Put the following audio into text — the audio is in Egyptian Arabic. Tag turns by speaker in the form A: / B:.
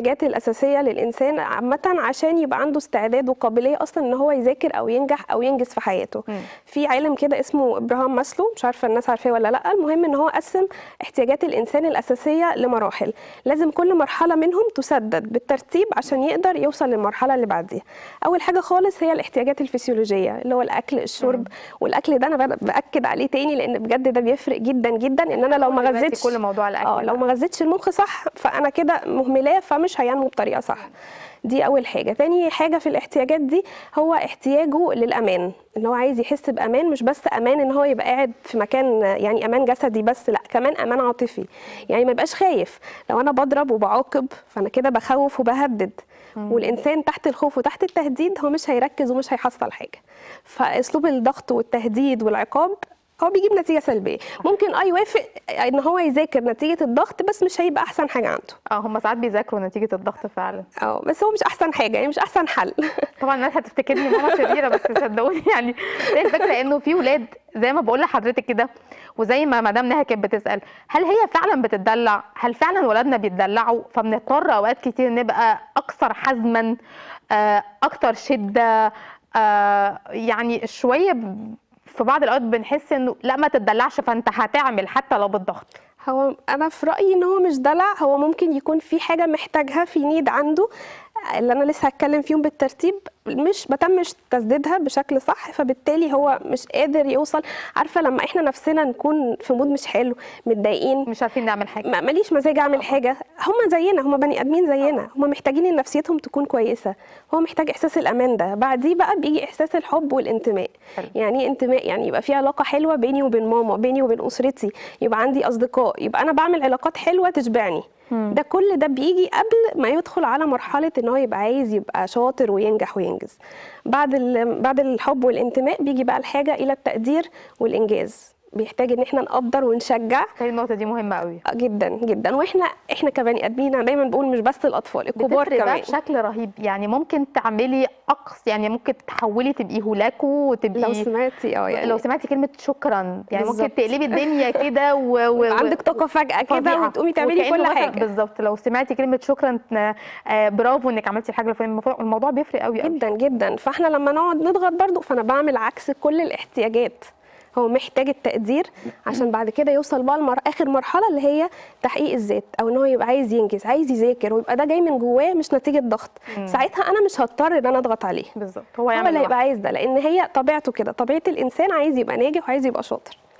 A: الاحتياجات الاساسيه للانسان عامه عشان يبقى عنده استعداد وقابليه اصلا ان هو يذاكر او ينجح او ينجز في حياته
B: مم.
A: في عالم كده اسمه ابراهام ماسلو مش عارفه الناس عارفاه ولا لا المهم ان هو قسم احتياجات الانسان الاساسيه لمراحل لازم كل مرحله منهم تسدد بالترتيب عشان يقدر يوصل للمرحله اللي بعديها اول حاجه خالص هي الاحتياجات الفسيولوجيه اللي هو الاكل الشرب والاكل ده انا بد- باكد عليه تاني لان بجد ده بيفرق جدا جدا ان انا لو ما
B: دلوقتي
A: غذيتش
B: كل موضوع الاكل
A: اه لو
B: ده.
A: ما غذيتش المخ صح فانا كده مهملاه فمش هينمو بطريقه صح دي اول حاجه تاني حاجه في الاحتياجات دي هو احتياجه للامان ان هو عايز يحس بامان مش بس امان ان هو يبقى قاعد في مكان يعني امان جسدي بس لا كمان امان عاطفي يعني ما يبقاش خايف لو انا بضرب وبعاقب فانا كده بخوف وبهدد والانسان تحت الخوف وتحت التهديد هو مش هيركز ومش هيحصل حاجه فاسلوب الضغط والتهديد والعقاب هو بيجيب نتيجه سلبيه ممكن اه يوافق ان هو يذاكر نتيجه الضغط بس مش هيبقى احسن حاجه عنده
B: اه هم ساعات بيذاكروا نتيجه الضغط فعلا
A: اه بس هو مش احسن حاجه يعني مش احسن حل
B: طبعا الناس هتفتكرني ماما شريره بس صدقوني يعني هي الفكره انه في ولاد زي ما بقول لحضرتك كده وزي ما مدام نهى كانت بتسال هل هي فعلا بتدلع هل فعلا ولادنا بيتدلعوا فبنضطر اوقات كتير نبقى اكثر حزما آه، اكتر شده آه، يعني شويه ب- في بعض الاوقات بنحس انه لا ما تدلعش فانت هتعمل حتى لو بالضغط
A: هو انا في رايي ان هو مش دلع هو ممكن يكون في حاجه محتاجها في نيد عنده اللي انا لسه هتكلم فيهم بالترتيب مش بتمش تسديدها بشكل صح فبالتالي هو مش قادر يوصل عارفه لما احنا نفسنا نكون في مود مش حلو متضايقين
B: مش عارفين نعمل حاجه
A: ما- ماليش مزاج اعمل حاجه هم زينا هم بني ادمين زينا هم محتاجين ان نفسيتهم تكون كويسه هو محتاج احساس الامان ده بعديه بقى بيجي احساس الحب والانتماء
B: حلو.
A: يعني ايه انتماء يعني يبقى في علاقه حلوه بيني وبين ماما بيني وبين اسرتي يبقى عندي اصدقاء يبقى انا بعمل علاقات حلوه تشبعني ده كل ده بيجي قبل ما يدخل على مرحله ان هو يبقى عايز يبقى شاطر وينجح وينجز بعد ال- بعد الحب والانتماء بيجي بقى الحاجه الى التقدير والانجاز بيحتاج ان احنا نقدر ونشجع
B: هي النقطه دي مهمه قوي
A: جدا جدا واحنا احنا كبني ادمين أنا دايما بقول مش بس الاطفال الكبار
B: بتفرق بقى
A: كمان
B: بشكل رهيب يعني ممكن تعملي اقص يعني ممكن تحولي تبقي هولاكو وتبقي
A: لو سمعتي اه يعني
B: لو سمعتي كلمه شكرا يعني ممكن
A: بالظبط.
B: تقلبي الدنيا كده و... و...
A: يبقى عندك طاقه فجاه كده
B: فظيعة.
A: وتقومي تعملي
B: وكأنه
A: كل
B: مثلا
A: حاجه
B: بالظبط لو سمعتي كلمه شكرا آه، برافو انك عملتي الحاجه الفلانيه المفروض- الموضوع بيفرق قوي قوي
A: جدا جدا فاحنا لما نقعد نضغط برضو فانا بعمل عكس كل الاحتياجات هو محتاج التقدير عشان بعد كده يوصل بقى لمر... اخر مرحله اللي هي تحقيق الذات او ان هو يبقى عايز ينجز عايز يذاكر ويبقى ده جاي من جواه مش نتيجه ضغط ساعتها انا مش هضطر ان انا اضغط عليه
B: بالظبط هو
A: هو
B: يعمل
A: اللي هيبقى
B: لوحده.
A: عايز ده لان هي طبيعته كده طبيعه الانسان عايز يبقى ناجح وعايز يبقى شاطر